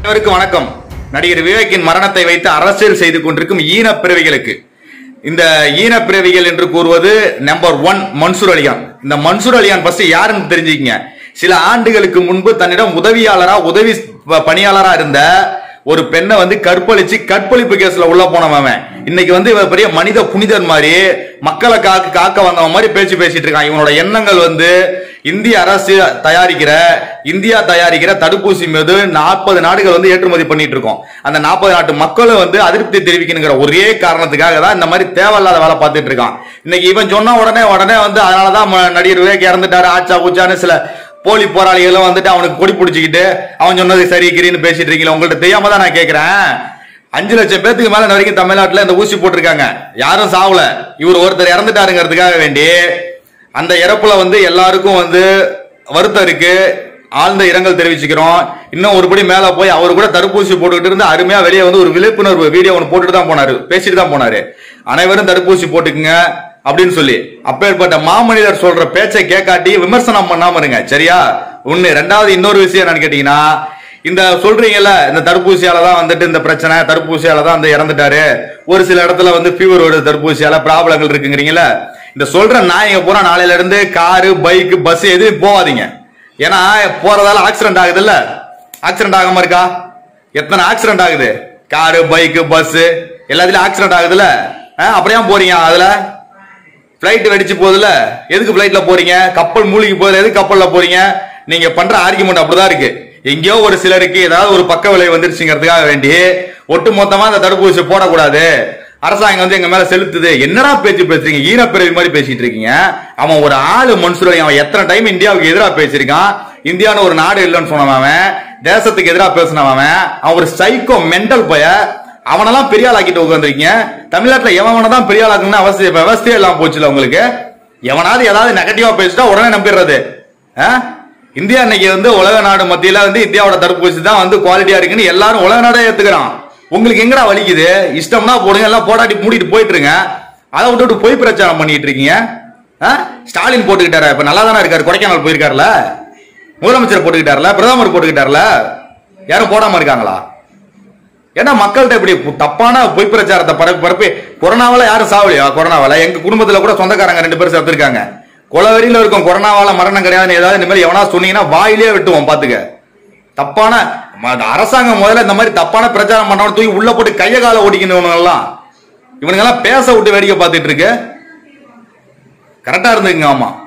அனைவருக்கும் வணக்கம் நடிகர் விவேக்கின் மரணத்தை வைத்து அரசியல் செய்து கொண்டிருக்கும் ஈன பிறவிகளுக்கு இந்த ஈன பிறவிகள் என்று கூறுவது நம்பர் ஒன் மன்சூர் அலியான் இந்த மன்சூர் அலியான் ஃபர்ஸ்ட் யாருன்னு தெரிஞ்சுக்கங்க சில ஆண்டுகளுக்கு முன்பு தன்னிடம் உதவியாளரா உதவி ப- பணியாளரா இருந்த ஒரு பெண்ணை வந்து கற்பழிச்சு கற்பழிப்பு கேஸ்ல உள்ள போனவன் அவன். இன்னைக்கு வந்து இவன் பெரிய மனித புனிதன் மாதிரி மக்களை காக்க காக்க வந்தவன் மாதிரி பேச்சு பேசிட்டு இருக்கான் இவனோட எண்ணங்கள் வந்து இந்திய அரசு தயாரிக்கிற இந்தியா தயாரிக்கிற தடுப்பூசி மீது நாற்பது நாடுகள் வந்து ஏற்றுமதி பண்ணிட்டு இருக்கோம் அந்த நாற்பது நாட்டு மக்களும் வந்து அதிருப்தி தெரிவிக்கணுங்கிற ஒரே காரணத்துக்காக தான் இந்த மாதிரி தேவையில்லாத வேலை பார்த்துட்டு இருக்கான் இன்னைக்கு இவன் சொன்ன உடனே உடனே வந்து அதனாலதான் ம- நடிகர் விவேக் இறந்துட்டாரு ஆச்சா ஊச்சான்னு சில போலி போராளிகளும் வந்துட்டு அவனுக்கு கொடி பிடிச்சிக்கிட்டு அவன் சொன்னது சரி கிரின்னு பேசிட்டு இருக்கீங்க உங்கள்ட்ட தெரியாம தான் நான் கேட்கிறேன் அஞ்சு லட்சம் பேத்துக்கு மேல இன்ன வரைக்கும் தமிழ்நாட்டுல இந்த ஊசி போட்டிருக்காங்க யாரும் சாவல இவர் ஒருத்தர் இறந்துட்டாருங்கிறதுக்காக வேண்டி அந்த இறப்புல வந்து எல்லாருக்கும் வந்து வருத்தம் இருக்கு ஆழ்ந்த இரங்கல் தெரிவிச்சுக்கிறோம் இன்னும் ஒருபடி மேல போய் அவர் கூட தடுப்பூசி போட்டுக்கிட்டு இருந்து அருமையா வெளியே வந்து ஒரு விழிப்புணர்வு வீடியோ ஒன்று போட்டுட்டு தான் போனாரு பேசிட்டு தான் போனாரு அனைவரும் தடுப்பூசி போட்டுக்குங்க அப்படின்னு சொல்லி அப்பேற்பட்ட மாமனிதர் சொல்ற பேச்சை கேட்காட்டி விமர்சனம் பண்ணாம இருங்க சரியா ஒண்ணு ரெண்டாவது இன்னொரு விஷயம் என்னன்னு கேட்டீங்கன்னா இந்த சொல்றீங்கல்ல இந்த தடுப்பூசியால தான் வந்துட்டு இந்த பிரச்சனை தடுப்பூசியால தான் வந்து இறந்துட்டாரு ஒரு சில இடத்துல வந்து ஃபீவர் வருது தடுப்பூசியால ப்ராப்ளங்கள் இருக்குங்கிறீங்கல்ல இந்த சொல்ற நாயங்க பூரா நாளையில இருந்து காரு பைக் பஸ் எதுவும் போகாதீங்க ஏன்னா போறதால ஆக்சிடென்ட் ஆகுது இல்ல ஆக்சிடென்ட் ஆகாம இருக்கா எத்தனை ஆக்சிடென்ட் ஆகுது காரு பைக் பஸ் எல்லாத்துலயும் ஆக்சிடென்ட் ஆகுதுல்ல அஹ், அப்புறம் ஏன் போறீங்க அதுல பிளைட் வெடிச்சு போகுதுல எதுக்கு பிளைட்ல போறீங்க கப்பல் மூழ்கி போகுது எதுக்கு கப்பல்ல போறீங்க நீங்க பண்ற ஆர்குமெண்ட் அப்படிதான் இருக்கு எங்கேயோ ஒரு சிலருக்கு ஏதாவது ஒரு பக்க விலை வந்துருச்சுங்கிறதுக்காக வேண்டி ஒட்டு மொத்தமா அந்த தடுப்பூசி போடக்கூடாது அரசாங்கம் வந்து எங்க மேல செலுத்துது என்னடா பேச்சு பேசுறீங்க ஈரப்பிறவி மாதிரி பேசிட்டு இருக்கீங்க அவன் ஒரு ஆளு மனுஷர் அவன் எத்தனை டைம் இந்தியாவுக்கு எதிராக பேசியிருக்கான் இந்தியான்னு ஒரு நாடு இல்லைன்னு சொன்னவன் அவன் தேசத்துக்கு எதிராக பேசினவன் அவன் அவன் ஒரு சைக்கோ மென்டல் பய அவனெல்லாம் பெரிய ஆள் ஆக்கிட்டு உட்காந்துருக்கீங்க தமிழ்நாட்டுல எவனை தான் பெரிய ஆள் ஆக்கணும்னு அவசியம் விவசாயம் இல்லாம போச்சுல உங்களுக்கு எவனாவது ஏதாவது நெகட்டிவா பேசிட்டா உடனே நம்பிடுறது ஆ? இந்தியா இன்னைக்கு வந்து உலக நாடு மத்தியில வந்து இந்தியாவோட தடுப்பூசி தான் வந்து குவாலிட்டியா இருக்குன்னு எல்லாரும் உலக நாடே ஏத்துக்கிறான் உங்களுக்கு எங்கடா வலிக்குது இஷ்டம்னா போடுங்க எல்லாம் போடாட்டி மூடிட்டு போயிட்டு இருங்க அதை விட்டுட்டு போய் பிரச்சாரம் பண்ணிட்டு இருக்கீங்க ஆ? ஸ்டாலின் போட்டுக்கிட்டாரு இப்ப நல்லா தானே இருக்காரு கொடைக்கானல் போயிருக்காருல முதலமைச்சர் போட்டுக்கிட்டாருல பிரதமர் போட்டுக்கிட்டாருல யாரும் போடாம இருக்காங்களா ஏன்னா மக்கள்கிட்ட இப்படி பு- தப்பான பொய் பிரச்சாரத்தை பரப்பி பரப்பி கொரோனாவால யாரும் சாவலையா கொரோனாவால எங்க குடும்பத்துல கூட சொந்தக்காரங்க ரெண்டு பேரும் செத்துருக்காங்க கொலவெறியில இருக்கும் கொரோனாவால மரணம் கிடையாது ஏதாவது இந்த மாதிரி எவனா சொன்னீங்கன்னா வாயிலே வெட்டுவோம் பாத்துக்க தப்பான ம- அந்த அரசாங்கம் முதல்ல இந்த மாதிரி தப்பான பிரச்சாரம் பண்ணவன தூக்கி உள்ள போட்டு கைய கால ஓடிக்கணும் எல்லாம் இவனுங்க எல்லாம் பேச விட்டு வேடிக்கை பார்த்துட்டு இருக்கு கரெக்டா இருந்துங்க ஆமா